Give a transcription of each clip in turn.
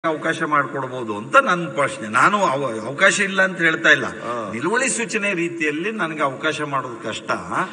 ಅವಕಾಶ ಮಾಡಿಕೊಡ್ಬೋದು ಅಂತ ನನ್ನ ಪ್ರಶ್ನೆ ನಾನು ಅವ- ಅವಕಾಶ ಇಲ್ಲ ಅಂತ ಹೇಳ್ತಾ ಇಲ್ಲ ನಿಲುವಳಿ ಸೂಚನೆ ರೀತಿಯಲ್ಲಿ ನನಗೆ ಅವಕಾಶ ಮಾಡೋದು ಕಷ್ಟ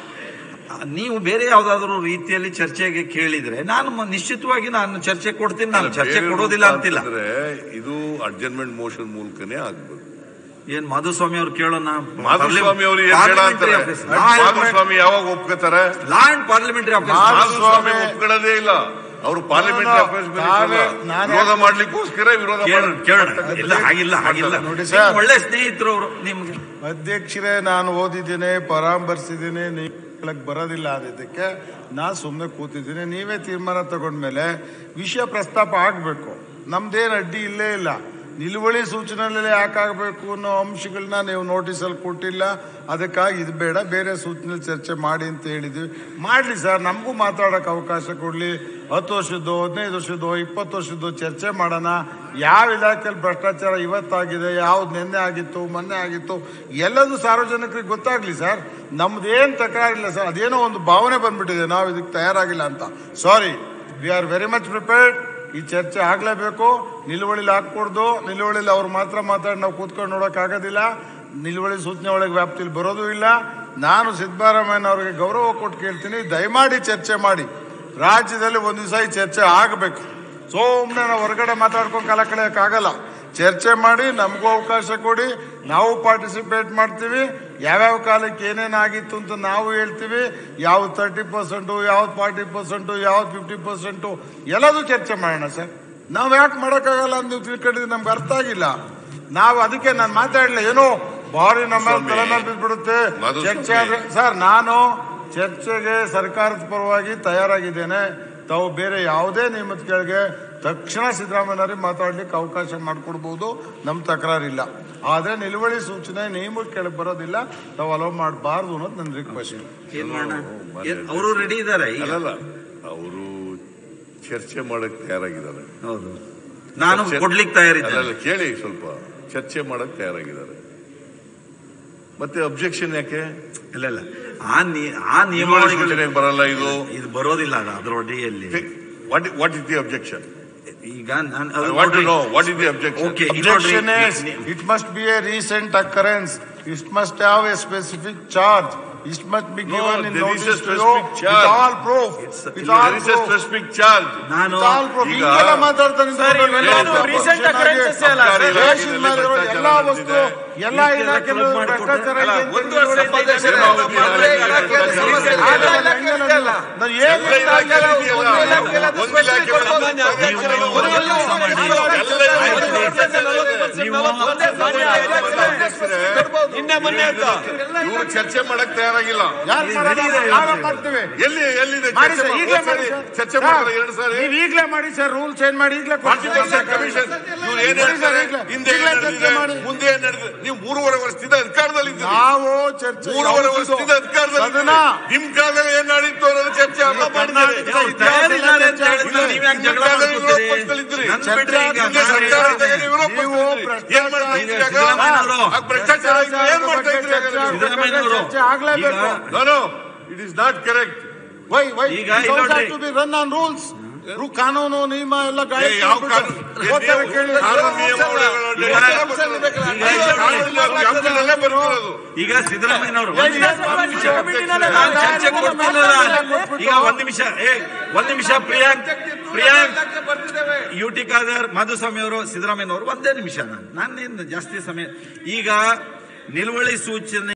ಆ, ನೀವು ಬೇರೆ ಯಾವ್ದಾದ್ರು ರೀತಿಯಲ್ಲಿ ಚರ್ಚೆಗೆ ಕೇಳಿದ್ರೆ ನಾನು ಮ- ನಿಶ್ಚಿತವಾಗಿ ನಾನು ಚರ್ಚೆ ಕೊಡ್ತೀನಿ ನಾನು ಚರ್ಚೆ ಬೇರೆ ಕೊಡೋದಿಲ್ಲ ರೂಪ ಅಂತಿಲ್ಲ ಅಂತಂದ್ರೆ ಇದು ಅಡ್ಜಸ್ಟ್ಮೆಂಟ್ ಮೋಷನ್ ಮೂಲಕನೇ ಆಗ್ಬೇಕು ಏನ್ ಮಾಧುಸ್ವಾಮಿ ಅವ್ರು ಕೇಳೋಣ ಮಾಧುಸ್ವಾಮಿ ಅವರು ಏನ್ ಹೇಳ ಅಂತಾರೆ ಮಾಧುಸ್ವಾಮಿ ಯಾವಾಗ ಒಪ್ಕೋತಾರೆ ಲಾ ಅಂಡ್ ಪಾರ್ಲಿಮೆಂಟರಿ ಮಾಧುಸ್ವಾಮಿ ಒಪ್ಕೊಳ್ಳೋದೇ ಇಲ್ಲ ಅವರು ಪಾರ್ಲಿಮೆಂಟ್ ನಾನು- ಅಫೇರ್ಸ್ ನಾನೇ- ನಾನೇ- ವಿರೋಧ ಮಾಡ್ಲಿಕ್ಕೋಸ್ಕರ ವಿರೋಧ ಕೇಳೋಣ ಮಾಡ್- ಕೇಳೋಣ ಇಲ್ಲ ಆಗಿಲ್ಲ ಆಗಿಲ್ಲ ನೋಡಿ ನೀವು ಸರ್. ಒಳ್ಳೆ ಸ್ನೇಹಿತರು ಅವರು ನಿಮ್ಗೆ ಅಧ್ಯಕ್ಷರೇ ನಾನು ಓದಿದ್ದೇನೆ ಪರಾಮರ್ಶಿದ್ದೀನಿ ನೀವು ಕೇಳಕ್ ಬರೋದಿಲ್ಲ ಅಂದಿದ್ದಕ್ಕೆ ನಾನು ಸುಮ್ಮನೆ ಕೂತಿದ್ದೀನಿ ನೀವೇ ತೀರ್ಮಾನ ತಗೊಂಡ್ಮೇಲೆ ವಿಷಯ ಪ್ರಸ್ತಾಪ ಆಗಬೇಕು ನಮ್ದೇನು ಅಡ್ಡಿ ಇಲ್ಲೇ ಇಲ್ಲ ನಿಲುವಳಿ ಸೂಚನೆಯಲ್ಲಿ ಯಾಕಾಗಬೇಕು ಅನ್ನೋ ಅಂಶಗಳನ್ನ ನೀವು ನೋಟಿಸಲ್ಲಿ ಕೊಟ್ಟಿಲ್ಲ ಅದಕ್ಕಾಗಿ ಇದು ಬೇಡ ಬೇರೆ ಸೂಚನೆ ಚರ್ಚೆ ಮಾಡಿ ಅಂತ ಹೇಳಿದ್ವಿ ಮಾಡಲಿ ಸರ್ ನಮಗೂ ಮಾತಾಡೋಕೆ ಅವಕಾಶ ಕೊಡಲಿ ಹತ್ತು ವರ್ಷದ್ದು ಹದಿನೈದು ವರ್ಷದ್ದು ಇಪ್ಪತ್ತು ವರ್ಷದ್ದು ಚರ್ಚೆ ಮಾಡೋಣ ಯಾವ ಇಲಾಖೆಯಲ್ಲಿ ಭ್ರಷ್ಟಾಚಾರ ಇವತ್ತಾಗಿದೆ ಯಾವ್ದು ನಿನ್ನೆ ಆಗಿತ್ತು ಮೊನ್ನೆ ಆಗಿತ್ತು ಎಲ್ಲದೂ ಸಾರ್ವಜನಿಕರಿಗೆ ಗೊತ್ತಾಗ್ಲಿ ಸರ್ ನಮ್ದೇನು ತಕರಾರಿಲ್ಲ ಸರ್ ಅದೇನೋ ಒಂದು ಭಾವನೆ ಬಂದ್ಬಿಟ್ಟಿದೆ ನಾವು ಇದಕ್ಕೆ ತಯಾರಾಗಿಲ್ಲ ಅಂತ sorry we are very much prepared ಈ ಚರ್ಚೆ ಆಗ್ಲೇಬೇಕು ನಿಲುವಳಿಲಿ ಹಾಕ್ಕೊಡ್ದು ನಿಲುವಳಿಲಿ ಅವ್ರು ಮಾತ್ರ ಮಾತಾಡಿ ನಾವು ಕೂತ್ಕೊಂಡು ನೋಡೋಕ್ಕಾಗೋದಿಲ್ಲ ನಿಲುವಳಿ ಸೂಚನೆ ಒಳಗೆ ವ್ಯಾಪ್ತಿಲಿ ಬರೋದು ಇಲ್ಲ ನಾನು ಸಿದ್ದರಾಮಯ್ಯ ಅವರಿಗೆ ಗೌರವ ಕೊಟ್ಟು ಕೇಳ್ತೀನಿ ದಯಮಾಡಿ ಚರ್ಚೆ ಮಾಡಿ ರಾಜ್ಯದಲ್ಲಿ ಒಂದು ದಿವಸ ಈ ಚರ್ಚೆ ಆಗಬೇಕು ಸುಮ್ಮನೆ ನಾವು ಹೊರಗಡೆ ಮಾತಾಡ್ಕೊಂಡು ಕಾಲ ಕಳೆಯೋಕ್ಕಾಗಲ್ಲ ಚರ್ಚೆ ಮಾಡಿ ನಮಗೂ ಅವಕಾಶ ಕೊಡಿ ನಾವು ಪಾರ್ಟಿಸಿಪೇಟ್ ಮಾಡ್ತೀವಿ ಯಾವ್ಯಾವ ಕಾಲಕ್ಕೆ ಏನೇನಾಗಿತ್ತು ಅಂತ ನಾವು ಹೇಳ್ತೀವಿ ಯಾವ್ದು ತರ್ಟಿ ಪರ್ಸೆಂಟು ಯಾವ್ದು ಫಾರ್ಟಿ ಪರ್ಸೆಂಟು ಯಾವ್ದು ಫಿಫ್ಟಿ ಪರ್ಸೆಂಟು ಎಲ್ಲದೂ ಚರ್ಚೆ ಮಾಡೋಣ ಸರ್ ನಾವು ಯಾಕೆ ಮಾಡೋಕ್ಕಾಗಲ್ಲ ಅಂತ ನೀವು ತಿಳ್ಕೊಂಡಿದ್ದು ನಮ್ಗೆ ಅರ್ಥ ಆಗಿಲ್ಲ ನಾವು ಅದಕ್ಕೆ ನಾನು ಮಾತಾಡಲಿಲ್ಲ ಏನೋ ಭಾರಿ ನಮ್ಮ ಸ್ವಾಮಿ, ತಲೆಮೇಲೆ ಬಿದ್ಬಿಡುತ್ತೆ ಮಧು ಚರ್ಚೆ ಸ್ವಾಮಿ. ಆದ್ರೆ ಸರ್ ನಾನು ಚರ್ಚೆಗೆ ಸರ್ಕಾರದ ಪರವಾಗಿ ತಯಾರಾಗಿದ್ದೇನೆ ತಾವು ಬೇರೆ ಯಾವುದೇ ನಿಯಮದ ಕೆಳಗೆ ತಕ್ಷಣ ಸಿದ್ದರಾಮಯ್ಯನವರಿಗೆ ಮಾತಾಡ್ಲಿಕ್ಕೆ ಅವಕಾಶ ಮಾಡಿಕೊಡ್ಬೋದು ನಮ್ಮ ತಕರಾರಿಲ್ಲ ಆದ್ರೆ ನಿಲುವಳಿ ಸೂಚನೆ ನಿಯಮಕ್ಕೆ ಕೆಳಗೆ ಬರೋದಿಲ್ಲ ತಾವು ಅಲೋ ಮಾಡಬಾರ್ದು ಅನ್ನೋದು ನನ್ನ ರಿಕ್ವೆಸ್ಟ್ ಏನ್ ಮಾಡೋಣ ಅವರು ರೆಡಿ ಇದ್ದಾರೆ ಈಗ ಅಲ್ಲಲ್ಲ ಅವರು ಚರ್ಚೆ ಮಾಡಕ್ ತಯಾರಾಗಿದ್ದಾರೆ ಹೌದು ನಾನು ಚರ್ಚೆ- ಕೊಡ್ಲಿಕ್ಕೆ ತಯಾರಿದ್ದೇನೆ ಅಲ್ಲಲ್ಲ ಕೇಳಿ ಸ್ವಲ್ಪ ಚರ್ಚೆ ಮಾಡಕ್ ತಯಾರಾಗಿದ್ದಾರೆ ಮತ್ತೆ ಅಬ್ಜೆಕ್ಷನ್ ಯಾಕೆ ಇಲ್ಲ ಇಲ್ಲ ಆ ನೀ ಆ ನಿಲುವಳಿ ನಿಯಮಾವಳಿಗಳು ಸೂಚನೆಗೆ ಬರಲ್ಲ ಇದು ಇದು ಬರೋದಿಲ್ಲ ಅದು ಅದ್ರ ಅಡಿಯಲ್ಲಿ what what is the objection ಈಗ ನಾನು I want to know what is the objection okay Objection is, it must be a recent occurrence. It must have a specific charge. It must be No, given in there is a notice to you specific with charge. all proof. It's- With all there is a proof. specific charge ನಾನು With all proof. ಈಗ- ಹಿಂಗೆಲ್ಲ ಮಾತಾಡ್ತಾನೆ sir, ಇವೆಲ್ಲನೂ recent occurrences ಅಲ್ಲ sir. ದೇಶದ ಮೇಲೆ ಇರೋ ಎಲ್ಲಾ ವಸ್ತು ಎಲ್ಲ ಇಲಾಖೆಗಳು ಭ್ರಷ್ಟಾಚಾರ ಇದೆ ಅಂತ ಒಂದು ವರ್ಷದಿಂದ ಹೇಳಿ ಇದೆ. ಹೇಮಾವತಿ ಮೊದಲೇ ಇಲಾಖೆ ಸಮಸ್ಯೆ ಇಲ್ಲ. ಆಗಲ್ಲ, ಹಂಗಲ್ಲ ಅದು. ನಾನು ಏನ್ ಎಲ್ಲ ಇಲಾಖೆ ಹೇಳ್ತಾ ಇದೆಯಲ್ಲ, ಇದ್ದೀನಿ? ಒಂದು ಇಲಾಖೆ ಅದು ಒಂದು ಇಲಾಖೆ specific ಕೊಡ್ಬೋದು. ಒಂದು ಅಧ್ಯಕ್ಷರಿಗೆ ನೀವು- ಒಂದು ನೀವು- ಕೆಲಸ ಮಾಡಿ. ನೀವು- ಎಲ್ಲ ನಿನ್ನೆ ಮೊನ್ನೆ ಅಂತ ಇವರು ಚರ್ಚೆ ಮಾಡಕ್ ತಯಾರಾಗಿಲ್ಲ ಯಾರು ಮಾಡಲ್ಲ? ನಾವೇ ಮಾಡ್ತೀವಿ ಎಲ್ಲಿ ಎಲ್ಲಿದೆ ಮಾಡಿ ಚರ್ಚೆ ಸರ್ ಮಾಡಿ? ಈಗಲೇ ಒಂದ್ ಮಾಡಿ ಸಾರಿ ಸರ್. ಚರ್ಚೆ ಸರ್, ಮಾಡಿದ್ರೆ ಎರಡು ಸಾರಿ ನೀವು ಈಗಲೇ ಮಾಡಿ ಸರ್ ರೂಲ್ ಚೇಂಜ್ ಮಾಡಿ ಈಗಲೇ ಫಾರ್ಟಿ ಪರ್ಸೆಂಟ್ ಕಮಿಷನ್ ಇವ್ರು ಏನ್ ಮಾಡಿ ಸರ್, ಹೇಳ್ತಾರೆ ಈಗಲೇ. ಹಿಂದೆ ಏನ್ ಈಗಲೇ ಚರ್ಚೆ ನಡೆದಿದೆ ಮಾಡಿ. ಮುಂದೆ ಏನ್ ನಡೆದಿದೆ ನೀವು ಮೂರುವರೆ ವರ್ಷದಿಂದ ಅಧಿಕಾರದಲ್ಲಿ ಇದ್ದೀರಿ ನಾವು ಚರ್ಚೆ ಮೂರುವರೆ ಯಾವ್ದು? ವರ್ಷದಿಂದ ಅಧಿಕಾರದಲ್ಲಿ ಅದನ್ನ ಇದ್ದೀರಿ. ನಿಮ್ ಕಾಲದಲ್ಲಿ ಏನ್ ನಡೀತು ಅನ್ನೋದು ಚರ್ಚೆ ಅಲ್ಲ ಮಾಡಿದ್ದೀರಿ ಕರ್ನಾಟಕದ ಅವ್ರು ತಯಾರಿದ್ದಾರೆ ಅಂತ ಹೇಳಿದ್ರೆ ನೀವ್ ಯಾಕೆ ಜಗಳ ಮಾಡ್ಕೊತೀರಿ? ನನ್ ಬಿಟ್ರೆ ಈಗ ಹಿಂದೆ ಸರ್ಕಾರ ಇದ್ದಾಗ ನೀವು ವಿರೋಧ ನೀವು ಪಡಿಸಿದ್ರಿ. ಏನ್ ಮಾಡ್ತಾ ಇದ್ರಿ ಆಗ? ಸಿದ್ದರಾಮಯ್ಯನವರು. ಆಗ ಭ್ರಷ್ಟಾಚಾರ ಇದ್ರೆ ಏನ್ ಮಾಡ್ತಾ ಇದ್ರಿ ಆಗ ನೀವು? ಸಿದ್ದರಾಮಯ್ಯನವರು ಚರ್ಚೆ ಆಗ್ಲೇಬೇಕು ಈಗ- No, no, it is not correct. Why why ಈಗ ಇಲ್ಲಿ ನೋಡ್ರಿ. ರನ್ ಆನ್ ರೂಲ್ಸ್ ಕಾನೂನು ನಿಯಮ ಎಲ್ಲ ಏ, ಗಾಳಿ ಯಾವ ಕಾನೂನು? ಏ, ಓದ್ತಾರೆ ನೀವು ಕೇಳಿ ಕಾನೂನು ನಿಯಮಾವಳಿಗಳು ಈಗ- ಎಲ್ಲ ಬಂದಿರೋದು. ಈಗ ಕಾನೂನಿನ ವ್ಯಾಪ್ತಿಯಲ್ಲೇ ಬಂದಿರೋದು. ಈಗ ಸಿದ್ದರಾಮಯ್ಯನವರು ಏ, ಒಂದ್ ನಿಮಿಷ, ಏನ್ ಒಂದ್ ನಿಮಿಷ. ಕಮಿಟಿನಲ್ಲ? ನಾನು ಚರ್ಚೆ ಕೊಡ್ತೀನಲ್ಲ. ಈಗ ಒಂದ್ ನಿಮಿಷ ಏ ಒಂದ್ ನಿಮಿಷ ಪ್ರಿಯಾಂಕ್ ಪ್ರಿಯಾಂಕ್ ಯು ಟಿ ಖಾದರ್ ಮಾಧುಸ್ವಾಮಿ ಅವರು ಸಿದ್ದರಾಮಯ್ಯನವರು ಒಂದೇ ನಿಮಿಷ ನಾನು ನಾನೇನು ಜಾಸ್ತಿ ಸಮಯ ಈಗ ನಿಲುವಳಿ ಸೂಚನೆ